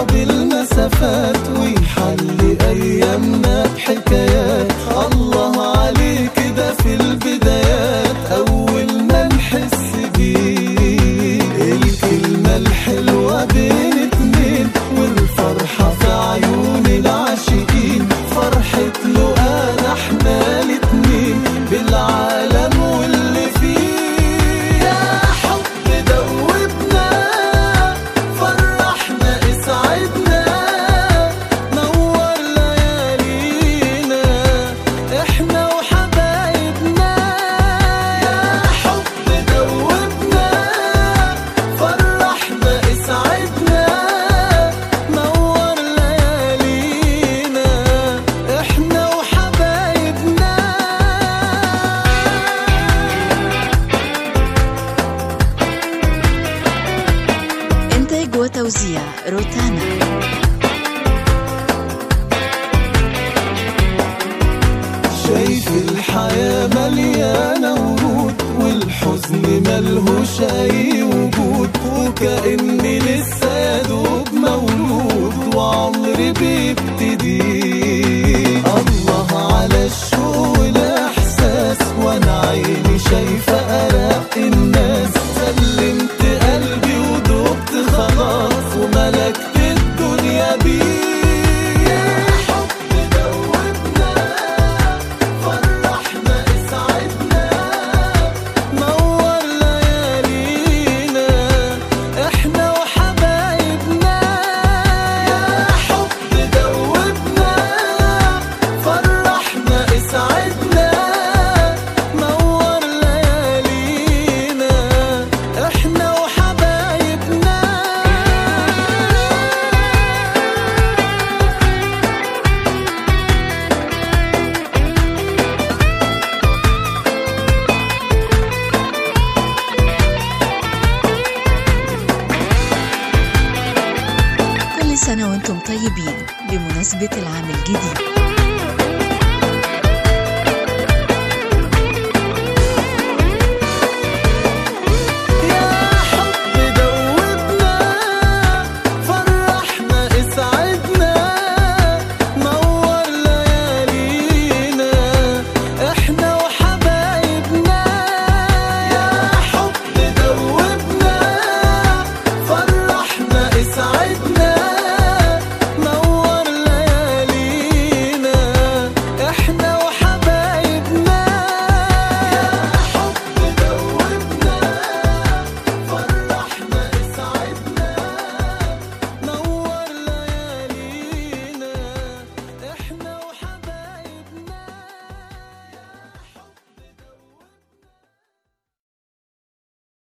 يقرب المسافات ويحلي أيامنا بحكايات الله عليك ده في البدايات أول ما نحس بيه الكلمة الحلوة بين اتنين والفرحة في عيون العاشقين فرحة له أنا احنا الاتنين بالعالم واللي فيه يا حب دوبنا فرحنا اسعدنا نور ليالينا احنا وحبايبنا يا حب دوبنا فرحنا اسعدنا نور ليالينا احنا وحبايبنا إنتاج وتوزيع روتانا شايف الحياة مليانة ورود والحزن ملهوش أي وجود وكأني لسه يا دوب مولود وعمري بيبتدي الله على الشوق والإحساس وأنا عيني شايفة أرق الناس سلمت قلبي ودقت خلاص وملكت الدنيا بيه يا حب دوبنا فرحنا اسعدنا نور ليالينا احنا وحبايبنا يا حب دوبنا فرحنا اسعدنا نور ليالينا احنا وحبايبنا كل سنة وانتم طيبين بمناسبة العام الجديد